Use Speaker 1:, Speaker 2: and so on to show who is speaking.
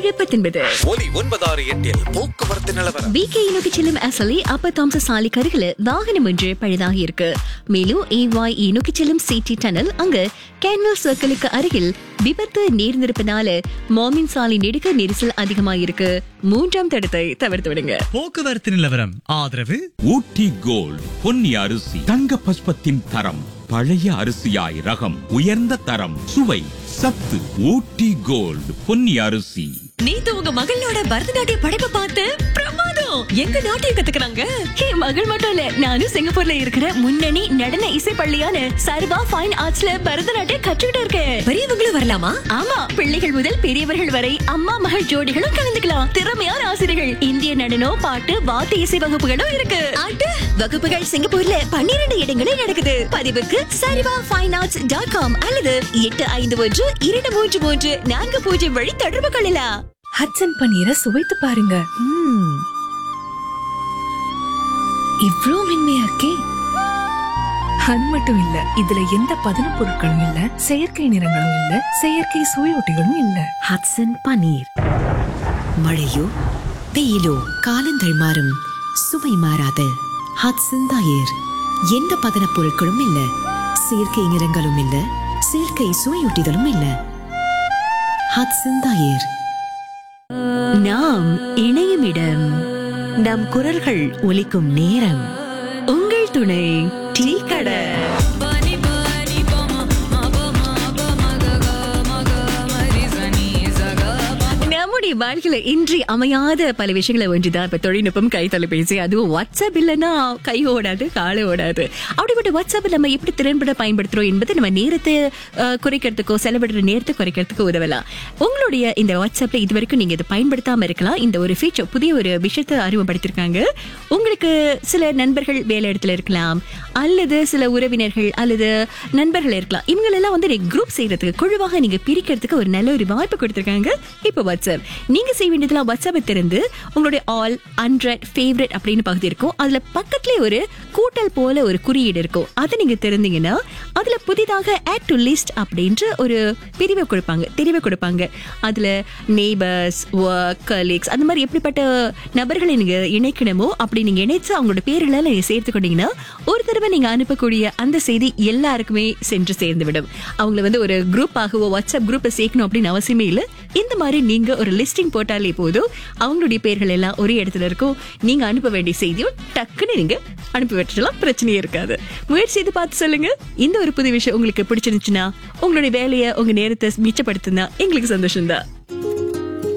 Speaker 1: ஏழு பத்தொன்பது
Speaker 2: ஒலி ஒன்பதாறு எட்டில் போக்குவரத்து நிலவரம்
Speaker 1: விகே நோக்கி செல்லும் அசலி அப்ப தாம்ச சாலை கருகில வாகனம் ஒன்று பழுதாகி இருக்கு மேலும் ஏவாய் நோக்கி செல்லும் சிடி டனல் அங்க கேன்வல் சர்க்கிளுக்கு அருகில் விபத்து நேர்ந்திருப்பதால மோமின் சாலை நெடுக்க நெரிசல் அதிகமாயிருக்கு மூன்றாம் தடத்தை தவிர்த்து விடுங்க
Speaker 3: போக்குவரத்து நிலவரம் ஆதரவு
Speaker 4: ஊட்டி கோல்ட் பொன்னி அரிசி தங்க பஸ்பத்தின் தரம் பழைய அரிசியாய் ரகம் உயர்ந்த தரம் சுவை சத்து ஊட்டி கோல்ட் பொன்னி அரிசி
Speaker 5: நேத்து உங்க மகளோட பரதநாட்டிய படைப்பை பார்த்து பிரமாதம் எங்க நாட்டையும் கத்துக்கிறாங்க
Speaker 1: என் மகள் மட்டும் இல்ல நானும் சிங்கப்பூர்ல இருக்கிற முன்னணி நடன இசை பள்ளியான சர்வா ஃபைன் ஆர்ட்ஸ்ல பரதநாட்டியம் கற்றுக்கிட்டு இருக்கேன்
Speaker 5: பெரியவங்களும் வரலாமா
Speaker 1: ஆமா பிள்ளைகள் முதல் பெரியவர்கள் வரை அம்மா மகள் ஜோடிகளும் கலந்துக்கலாம் திறமையான ஆசிரியர்கள் இந்திய நடனம் பாட்டு வாத்திய இசை வகுப்புகளும் இருக்கு
Speaker 5: அட வகுப்புகள் சிங்கப்பூர்ல பன்னிரண்டு இடங்களில் நடக்குது
Speaker 1: பதிவுக்கு சரிவா ஃபைன் ஆர்ட்ஸ் டாட் காம் அல்லது எட்டு ஐந்து ஒன்று இரண்டு மூன்று மூன்று நான்கு பூஜ்ஜியம் வழி தொடர்பு கொள்ளலாம்
Speaker 6: ஹட்சன் பன்னீரை சுவைத்து பாருங்க ம்ம். இவ்ளோ மென்மையா இருக்கே அது மட்டும் இல்ல இதுல எந்த பதன பொருட்களும் இல்ல செயற்கை நிறங்களும் இல்ல செயற்கை சுவையொட்டிகளும் இல்ல
Speaker 5: ஹட்சன் பனீர் மழையோ வெயிலோ காலங்கள் மாறும் சுவை மாறாத ஹட்சன் தயிர் எந்த பதனப் பொருட்களும் இல்ல செயற்கை நிறங்களும் இல்ல செயற்கை சுவையூட்டிகளும் இல்ல ஹட்சன் தயிர்
Speaker 1: நாம் இணையும் இடம்
Speaker 5: நம் குரல்கள் ஒலிக்கும் நேரம்
Speaker 1: உங்கள் துணை டீ கடை நம்முடைய வாழ்க்கையில இன்றி அமையாத பல விஷயங்களை ஒன்றுதான் இப்ப தொழில்நுட்பம் கை தொலைபேசி அதுவும் வாட்ஸ்அப் இல்லைன்னா கை ஓடாது காலை ஓடாது அப்படிப்பட்ட வாட்ஸ்அப் நம்ம எப்படி திறன்பட பயன்படுத்துறோம் என்பது நம்ம நேரத்தை அஹ், குறைக்கிறதுக்கோ செலவிடுற நேரத்தை குறைக்கிறதுக்கு உதவலாம் உங்களுடைய இந்த வாட்ஸ்அப்ல இது வரைக்கும் நீங்க இதை பயன்படுத்தாம இருக்கலாம் இந்த ஒரு ஃபீச்சர் புதிய ஒரு விஷயத்தை அறிமுகப்படுத்திருக்காங்க உங்களுக்கு சில நண்பர்கள் வேலை இடத்துல இருக்கலாம் அல்லது சில உறவினர்கள் அல்லது நண்பர்கள் இருக்கலாம் இவங்களெல்லாம் வந்து குரூப் செய்யறதுக்கு குழுவாக நீங்க பிரிக்கிறதுக்கு ஒரு நல்ல ஒரு வாய்ப்பு கொடுத்திருக்காங்க இப்போ வாட்ஸ்அப் நீங்க செய்ய வேண்டியதுலாம் வாட்ஸ்அப்பை திறந்து உங்களுடைய ஆல் ஹண்ட்ரட் ஃபேவரட் அப்படின்னு பகுதி இருக்கும் அதுல பக்கத்துலயே ஒரு கூட்டல் போல ஒரு குறியீடு இருக்கும் அதை நீங்க திறந்தீங்கன்னா அதுல புதிதாக ஆட் டு லிஸ்ட் அப்படின்ற ஒரு பிரிவை கொடுப்பாங்க தெரிவை கொடுப்பாங்க அதுல நெய்பர்ஸ் ஒர்க் கலீக்ஸ் அந்த மாதிரி எப்படிப்பட்ட நபர்களை நீங்க இணைக்கணுமோ அப்படி நீங்க இணைச்சு அவங்களோட பேர்களை நீங்க சேர்த்து கொண்டீங்கன்னா ஒரு தடவை நீங்க அனுப்பக்கூடிய அந்த செய்தி எல்லாருக்குமே சென்று சேர்ந்து விடும் அவங்கள வந்து ஒரு குரூப் ஆகவோ வாட்ஸ்அப் குரூப்பை சேர்க்கணும் அப்படின்னு அவசியமே இல்லை இந்த மாதிரி நீங்க ஒரு லிஸ்டிங் போட்டாலே போதும் அவங்களுடைய பேர்கள் எல்லாம் ஒரே இடத்துல இருக்கும் நீங்க அனுப்ப வேண்டிய செய்தியும் டக்குன்னு நீங்க அனுப்பி வச்சிடலாம் பிரச்சனையே இருக்காது முயற்சி செய்து பார்த்து சொல்லுங்க இந்த ஒரு புது விஷயம் உங்களுக்கு பிடிச்சிருந்துச்சுன்னா உங்களுடைய வேலையை உங்க நேரத்தை மிச்சப்படுத்துனா எங்களுக்கு சந்தோஷம் தான்